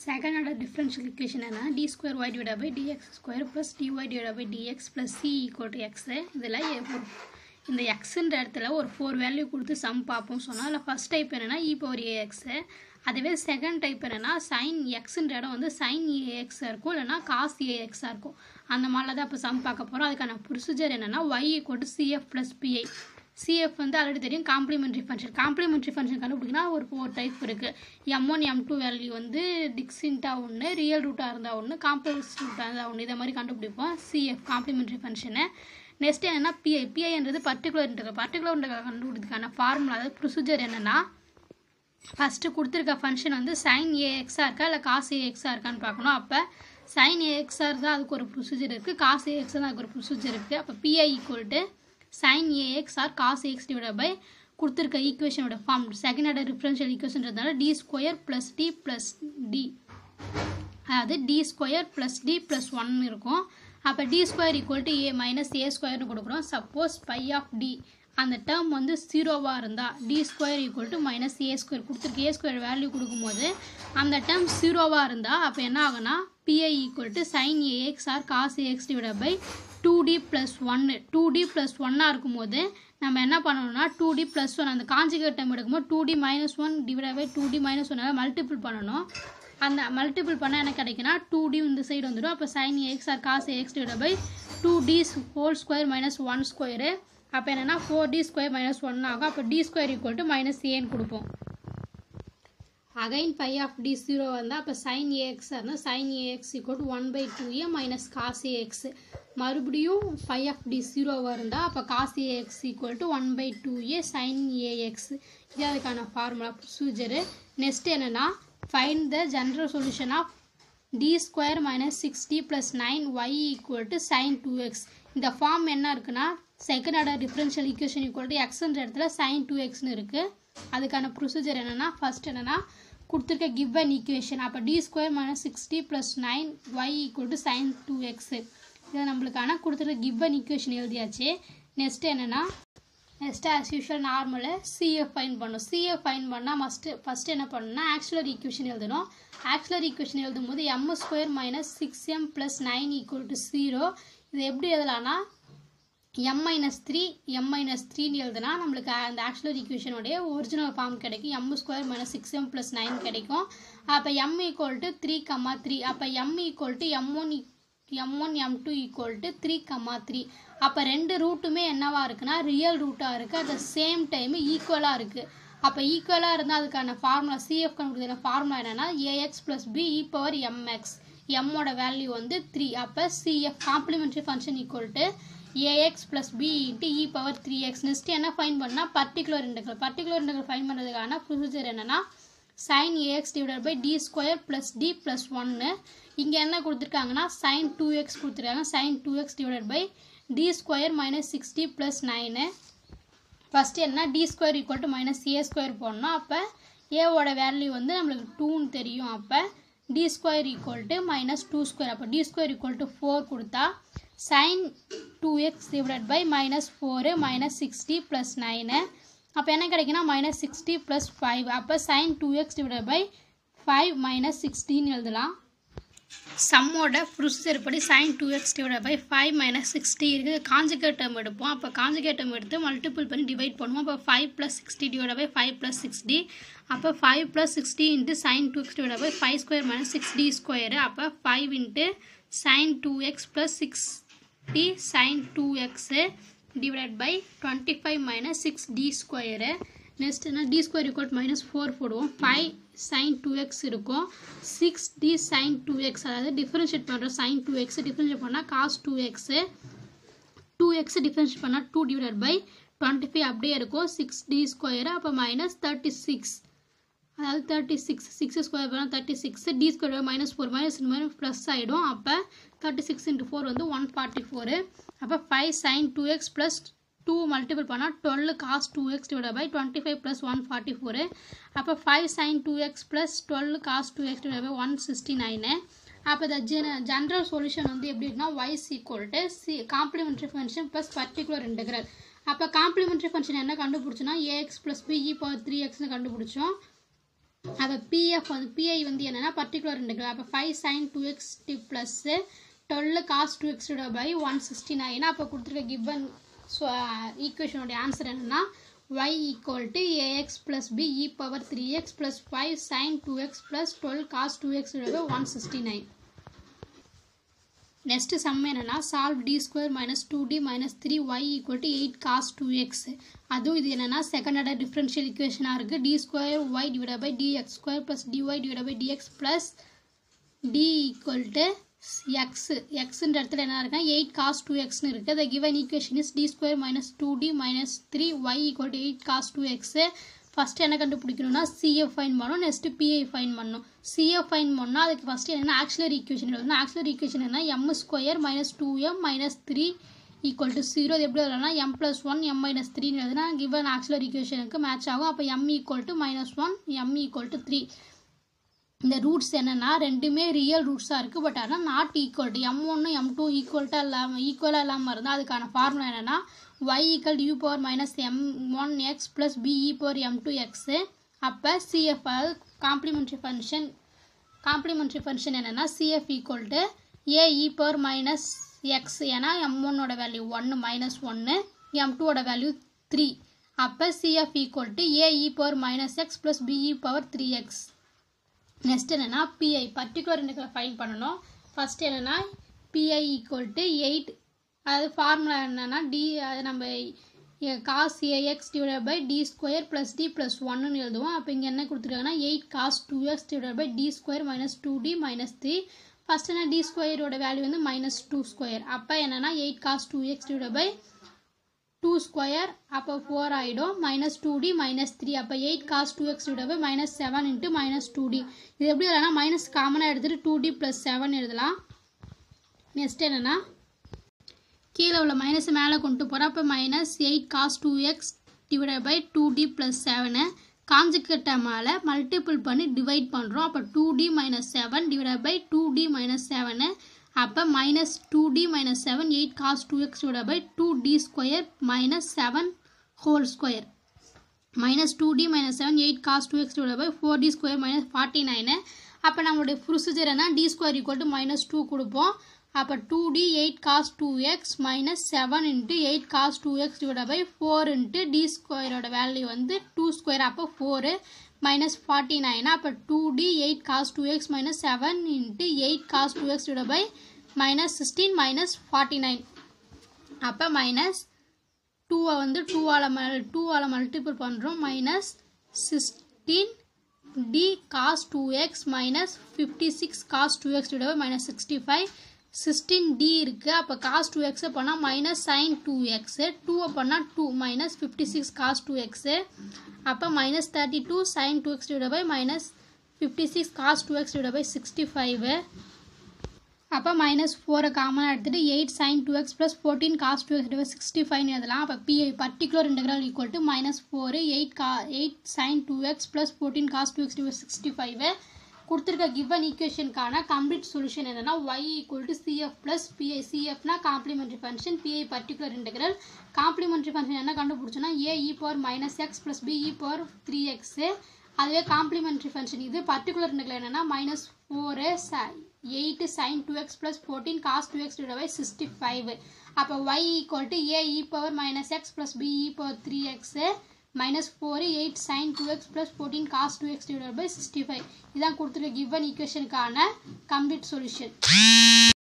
second order differential equation என்ன D square y divide by d x square plus d y divide by d x plus c equal to x இதில் ஒரு இந்த எக்ஸுன்ற இடத்துல ஒரு four value கொடுத்து some பார்ப்போம் சொன்னால் அதில் ஃபஸ்ட் டைப் என்னென்னா இ பவர் ஏஎக்ஸு அதுவே செகண்ட் டைப் என்னென்னா சைன் எக்ஸுன்ற இடம் வந்து சைன் ஏஎக்ஸாக இருக்கும் இல்லைனா காஸ் ஏஎக்ஸாக இருக்கும் அந்த மாதிரிலாம் தான் இப்போ சம் பார்க்க போகிறோம் அதுக்கான ப்ரொசீஜர் என்னென்னா y equal to CF plus P I C F வந்து ஆல்ரெடி தெரியும் காம்ப்ளிமெண்ட்ரி ஃபங்க்ஷன் காம்ப்ளிமெண்ட்ரி ஃபங்க்ஷன் கண்டுபிடிக்கனா ஒரு ஃபோர் டைப் இருக்குது m one m two value வந்து டிக்ஸின்ட்டாக ஒன்று ரியல் ரூட்டாக இருந்தால் ஒன்று காம்ப்ளெக்ஸ் ரூட்டாக இருந்தால் ஒன்று இதை மாதிரி கண்டுபிடிப்போம் சிஎஃப் காம்ப்ளிமெண்ட்ரி ஃபங்க்ஷனு நெக்ஸ்ட் என்னென்னா பிஐ பிஐன்றது பர்டிகுலர் இன்டர்வல் பர்டிகுலர் இன்டர்வல் கண்டுபிடிக்கிறதுக்கான ஃபார்முலா அதாவது ப்ரொசீஜர் என்னென்னா ஃபஸ்ட்டு கொடுத்துருக்க ஃபங்க்ஷன் வந்து சைன் ஏஎக்ஸாக இருக்கா இல்லை காஸ் ஏஎக்ஸாக இருக்கான்னு பார்க்கணும் அப்போ சைன் ஏஎக்ஸாக இருந்தால் அதுக்கு ஒரு ப்ரொசீஜர் இருக்குது காஸ் ஏஎக்ஸ் தான் அதுக்கு ஒரு ப்ரொசீஜர் இருக்குது அப்போ P I equal to sine a x or cos a x divide by கொடுத்துருக்க ஈக்குவேஷனோட ஃபார்ம் செகண்ட் ஆர்டர் டிஃபரன்ஷியல் ஈக்குவேஷன்றதுனால D square plus D plus D அதாவது D square plus D plus one இருக்கும் அப்போ D square equal to a minus a ஸ்கொயர்னு கொடுக்குறோம் suppose phi of D அந்த term வந்து ஜீரோவாக இருந்தால் D square equal to minus a square கொடுத்துருக்கு ஏ ஸ்கொயர் வேல்யூ கொடுக்கும்போது அந்த டேர்ம் ஜீரோவாக இருந்தால் அப்போ என்ன ஆகுனா P I equal to sine a x or cos a x divide by two D plus ஒன்று டூ டி ப்ளஸ் ஒன்னாக இருக்கும்போது நம்ம என்ன பண்ணணும்னா டூ டி ப்ளஸ் ஒன் அந்த காஞ்சிகேட் டைம் எடுக்கும்போது two D minus one divide by two D minus ஒன்னால் multiple பண்ணணும் அந்த மல்டிபிள் பண்ணால் என்ன கிடைக்குன்னா டூ டி இந்த சைடு வந்துடும் அப்போ sine a x or cos a x divide by two D whole square minus one square அப்போ என்னென்னா four D square minus one ஆகும் அப்போ D square equal to minus ஏன்னு கொடுப்போம் again phi of D zero வந்தால் அப்போ சைன் ஏஎக்ஸ் இருந்தால் sine a x equal to one by two a minus cos a x மறுபடியும் ஃபை ஆஃப் டி ஜீரோவாக இருந்தால் அப்போ cos a x equal to one by two a sine a x இது அதுக்கான formula procedure next என்னென்னா find the general solution of D square minus six D plus nine y equal to sine two x இந்த form என்ன இருக்குன்னா second order differential equation equal to எக்ஸ்ன்ற இடத்துல sine two எக்ஸ்னு இருக்குது அதுக்கான ப்ரொசீஜர் என்னென்னா ஃபஸ்ட் என்னென்னா கொடுத்துருக்க கிவன் ஈக்குவேஷன் அப்போ D square minus six D plus nine y equal to sine two x இது நம்மளுக்கான கொடுத்துருக்க கிவன் ஈக்குவேஷன் எழுதியாச்சு நெக்ஸ்ட் என்னென்னா next as usual normal C F find பண்ணணும் சிஎஃப் ஃபைன் பண்ணால் மஸ்ட்டு ஃபஸ்ட்டு என்ன பண்ணணும்னா ஆக்சுவலர் ஈக்குவேஷன் எழுதணும் ஆக்சுவலர் ஈக்குவேஷன் எழுதும் போது m square minus six m plus nine equal to zero இது எப்படி எழுதலாம்னா m minus three m minus த்ரீன்னு எழுதுனா நம்மளுக்கு அந்த ஆக்சுவலர் ஈக்குவேஷனுடைய ஒரிஜினல் ஃபார்ம் கிடைக்கும் m square minus six m plus nine கிடைக்கும் அப்போ m equal to three comma three அப்போ m equal to m one m one m two equal to three comma three அப்போ ரெண்டு ரூட்டுமே என்னவா இருக்குன்னா ரியல் ரூட்டாக இருக்குது அட் த சேம் டைம் ஈக்குவலாக இருக்குது அப்போ ஈக்குவலாக இருந்தால் அதுக்கான ஃபார்முலா சிஎஃப் கண்டுபிடிக்கிற ஃபார்முலா என்னென்னா a x plus b e power m x எம்மோட வேல்யூ வந்து த்ரீ அப்போ C F complementary function equal to a x plus b into e power three x next என்ன ஃபைன் பண்ணால் particular integral particular integral find பண்ணுறதுக்கான procedure என்னென்னா sine a x divided by D square plus D plus ஒன்று இங்கே என்ன கொடுத்துருக்காங்கன்னா sine two x கொடுத்துருக்காங்க sine two x divided by D square minus six D plus nine first என்ன D square equal to minus a square போடணும் அப்போ ஏவோட value வந்து நம்மளுக்கு டூன்னு தெரியும் அப்போ D square equal to minus two square அப்போ D square equal to four கொடுத்தா sine two x divide by minus four minus six D plus nine அப்போ என்ன கிடைக்குன்னா மைனஸ் சிக்ஸ்டி ப்ளஸ் ஃபைவ் அப்போ sine two x divide by five minus சிக்ஸ்டின்னு எழுதலாம் சம்மோட procedure படி sine two x divide by five minus six D இருக்குது conjugate term எடுப்போம் அப்போ காஞ்சிகேட் டேர்ம் எடுத்து மல்டிபிள் பண்ணி டிவைட் பண்ணுவோம் அப்போ five plus six D divide by five plus six D அப்போ five plus six D into sine two x divide by five square minus six D square அப்போ five into sine two x plus six D sine two x divide by twenty five minus six D square next என்ன D square equal minus four போடுவோம் five sine two x இருக்கும் six D sine two x அதாவது differentiate பண்ணுறோம் sine two x differentiate பண்ணால் cos two x two x differentiate பண்ணால் two divide by twenty five அப்படியே இருக்கும் six D square அப்போ minus thirty six அதாவது thirty six six square பண்ணால் thirty six D square minus four minus இந்த மாதிரி plus ஆகிடும் அப்போ தேர்ட்டி சிக்ஸ் இன்ட்டு ஃபோர் வந்து ஒன் ஃபார்ட்டி ஃபோரு அப்போ five sine two x plus two multiple பண்ணால் twelve cos two x divide by twenty five plus one forty four அப்போ five sine two x plus twelve cos two x divide by one sixty nine அப்போ இந்த gen general solution வந்து எப்படி இருக்குன்னா y is equal to C complementary function plus particular integral அப்போ complementary function என்ன கண்டுபிடிச்சோன்னா a x plus b e power three எக்ஸ்னு கண்டுபிடிச்சோம் அப்போ பிஎஃப் வந்து பிஐ வந்து என்னென்னா பர்டிகுலர் இன்டெக்ரல் அப்போ five sine two x D plus twelve cos two x by one sixty nine அப்போ கொடுத்துருக்க கிவன் ஸோ ஈக்குவேஷனுடைய ஆன்சர் என்னென்னா y equal to ax plus b e power 3x plus 5 sin 2x plus 12 cos 2x divided by 169 next sum என்னன்னா solve D square minus two D minus three y equal to eight cos two x அதுவும் இது என்னன்னா second order differential இக்குவேஷனாக இருக்குது d square y divide by d x square plus d y divide by d x plus d equal to x எக்ஸுன்ற இடத்துல என்ன இருக்குன்னா eight cos two எக்ஸ்னு இருக்குது the given equation is D square minus two D minus three y equal to eight cos two x first என்ன கண்டுபிடிக்கணும்னா C F find பண்ணணும் next P I find பண்ணணும் சிஎஃப் ஃபைன் பண்ணால் அதுக்கு ஃபஸ்ட்டு என்னென்னா ஆக்சுவலர் ஈக்குவேஷன் எழுதணும் ஆக்சுவலர் ஈக்குவேஷன் என்ன m square minus two m minus three equal to zero இது எப்படி எழுதலாம் m plus one m minus த்ரீன்னு எழுதுனா கிவன் ஆக்சுவலர் ஈக்குவேஷனுக்கு மேட்ச் ஆகும் அப்போ m equal to minus one m equal to three இந்த ரூட்ஸ் என்னென்னா ரெண்டுமே ரியல் ரூட்ஸாக இருக்குது பட் ஆனால் நாட் ஈக்குவல் டு எம் ஒன்று எம் டூ ஈக்குவல்ட்டாக இல்லாமல் ஈக்குவலாக இல்லாமல் இருந்தால் அதுக்கான ஃபார்முலா என்னென்னா y equal u power minus m one x plus b e power m two x அப்போ சிஎஃப் அதாவது காம்ப்ளிமெண்ட்ரி ஃபங்க்ஷன் காம்ப்ளிமெண்ட்ரி ஃபங்க்ஷன் என்னென்னா C F equal to a e power minus x ஏன்னா எம் ஒன்னோட வேல்யூ ஒன்று minus ஒன்று m டூவோட value three அப்போ C F equal to a e power minus x plus b e power three x next என்னென்னா P I particular integral find பண்ணணும் first என்னென்னா P I equal to eight அது ஃபார்முலா என்னென்னா டி அது நம்ம cos a x divide by D square plus D plus ஒன்னு எழுதுவோம் அப்போ இங்கே என்ன கொடுத்துருக்காங்கன்னா eight cos two x divide by D square minus two D minus three first என்ன டி ஸ்கொயரோட வேல்யூ வந்து மைனஸ் டூ ஸ்கொயர் அப்போ என்னென்னா eight cos two x divide by two square அப்போ ஃபோர் ஆகிடும் minus two D minus three அப்போ eight cos two x divide by minus seven into minus two t இது எப்படி எழுதலாம் மைனஸ் காமனாக எடுத்துகிட்டு டூ டி ப்ளஸ் செவன் எழுதலாம் next என்னென்னா கீழே உள்ள மைனஸ் மேலே கொண்டு போகிறோம் அப்போ minus eight cos two x divide by two D plus seven காஞ்சிக்கிட்ட மேலே மல்டிபிள் பண்ணி டிவைட் பண்ணுறோம் அப்போ two D minus seven divide by two D minus seven அப்போ minus two D minus seven eight cos two x divide by two t square minus seven whole square minus two D minus seven eight cos two x divide by four D square minus forty nine அப்போ நம்மளுடைய procedure என்ன D square equal to minus two கொடுப்போம் அப்போ two t eight cos two x minus seven into eight cos two x divide by four into t ஸ்கொயரோட value வந்து two square அப்போ four minus forty nine அப்போ two t eight cos two x minus seven into eight cos two x divide by minus sixteen minus forty nine அப்போ minus டூவை வந்து டூவால் மல் டூவால் மல்டிபிள் பண்ணுறோம் minus sixteen t cos two x minus fifty six cos two x divide by minus sixty five sixteen t இருக்குது அப்போ cos two எக்ஸை பண்ணால் மைனஸ் சைன் டூ எக்ஸு டூவை பண்ணால் two minus fifty six cos two x அப்போ minus thirty two sine two x divide by minus fifty six cos two x divide by sixty five அப்போ minus ஃபோரை காமனாக எடுத்துகிட்டு eight sine two x plus fourteen cos two x divide sixty ஃபைவ்னு எழுதலாம் அப்போ PI particular integral equal to minus four eight கா eight sine two x plus fourteen cos two x divide sixty five கொடுத்துருக்க given ஈக்குவேஷனுக்கான complete solution என்னன்னா y equal to CF plus PI சிஎஃப்னா complementary function PI particular integral complementary function என்ன கண்டுபிடிச்சோன்னா a e power minus x plus b e power three x அதுவே complementary function இது particular integral என்னன்னா minus four eight sine two x plus fourteen cos two x divide by sixty five அப்போ y equal to a e power minus x plus b e power three x minus four eight sine two x plus fourteen cos two x divide by sixty five இதான் கொடுத்துருக்க given ஈக்குவேஷனுக்கான complete solution